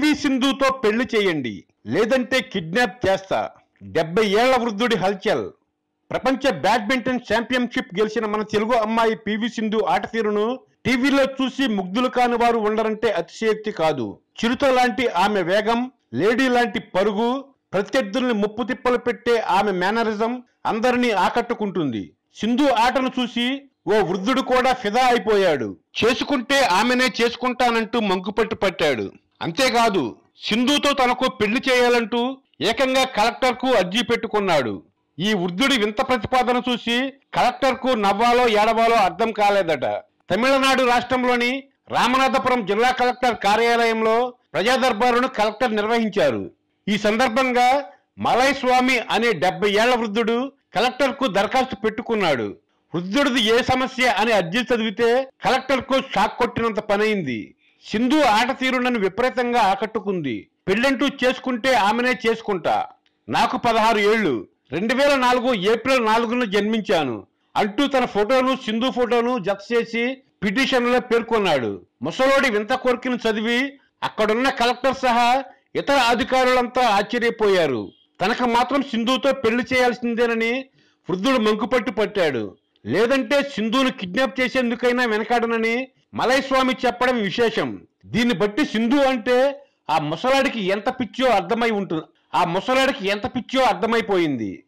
PV సింధుతో పెళ్లి చేయండి లేదంటే కిడ్నాప్ చేస్తా డెబ్బై ఏళ్ల వృద్ధుడి హల్చల్ ప్రపంచ బ్యాడ్మింటన్ ఛాంపియన్షిప్ గెలిచిన మన తెలుగు అమ్మాయి పివి సింధు ఆట తీరును టీవీలో చూసి ముగ్ధులు కాని వారు ఉండరంటే అతిశయోక్తి కాదు చిరుత లాంటి ఆమె వేగం లేడీ లాంటి పరుగు ప్రత్యర్థుల్ని ముప్పు తిప్పలు పెట్టే ఆమె మేనరిజం అందరినీ ఆకట్టుకుంటుంది సింధు ఆటను చూసి ఓ వృద్ధుడు కూడా ఫిదా అయిపోయాడు చేసుకుంటే ఆమెనే చేసుకుంటానంటూ మంకుపట్టు పట్టాడు అంతేకాదు సింధుతో తనకు పెళ్లి చేయాలంటూ ఏకంగా కలెక్టర్కు అర్జీ పెట్టుకున్నాడు ఈ వృద్ధుడి వింత ప్రతిపాదన చూసి కలెక్టర్కు నవ్వాలో ఏడవాలో అర్థం కాలేదట తమిళనాడు రాష్ట్రంలోని రామనాథపురం జిల్లా కలెక్టర్ కార్యాలయంలో ప్రజా దర్బారును కలెక్టర్ నిర్వహించారు ఈ సందర్భంగా మలై స్వామి అనే డెబ్బై ఏళ్ల వృద్ధుడు కలెక్టర్కు దరఖాస్తు పెట్టుకున్నాడు వృద్ధుడిది ఏ సమస్య అని అర్జీ చదివితే కలెక్టర్కు షాక్ కొట్టినంత పనైంది సింధు ఆట తీరు నన్ను విపరీతంగా ఆకట్టుకుంది పెళ్ళంటూ చేసుకుంటే ఆమెనే చేసుకుంటా నాకు పదహారు ఏళ్లు రెండు వేల నాలుగు ఏప్రిల్ నాలుగున జన్మించాను అంటూ తన ఫోటోను సింధు ఫోటోను జత చేసి పిటిషన్లో పేర్కొన్నాడు ముసలోడి వింత కోరికను చదివి అక్కడున్న కలెక్టర్ సహా ఇతర అధికారులంతా ఆశ్చర్యపోయారు తనకు మాత్రం సింధుతో పెళ్లి చేయాల్సిందేనని వృద్ధుడు మంకుపట్టు పట్టాడు లేదంటే సింధును కిడ్నాప్ చేసేందుకైనా వెనకాడనని మలైస్వామి చెప్పడం విశేషం దీన్ని బట్టి సింధు అంటే ఆ ముసలాడికి ఎంత పిచ్చో అర్థమై ఉంటుంది ఆ ముసలాడికి ఎంత పిచ్చో అర్థమైపోయింది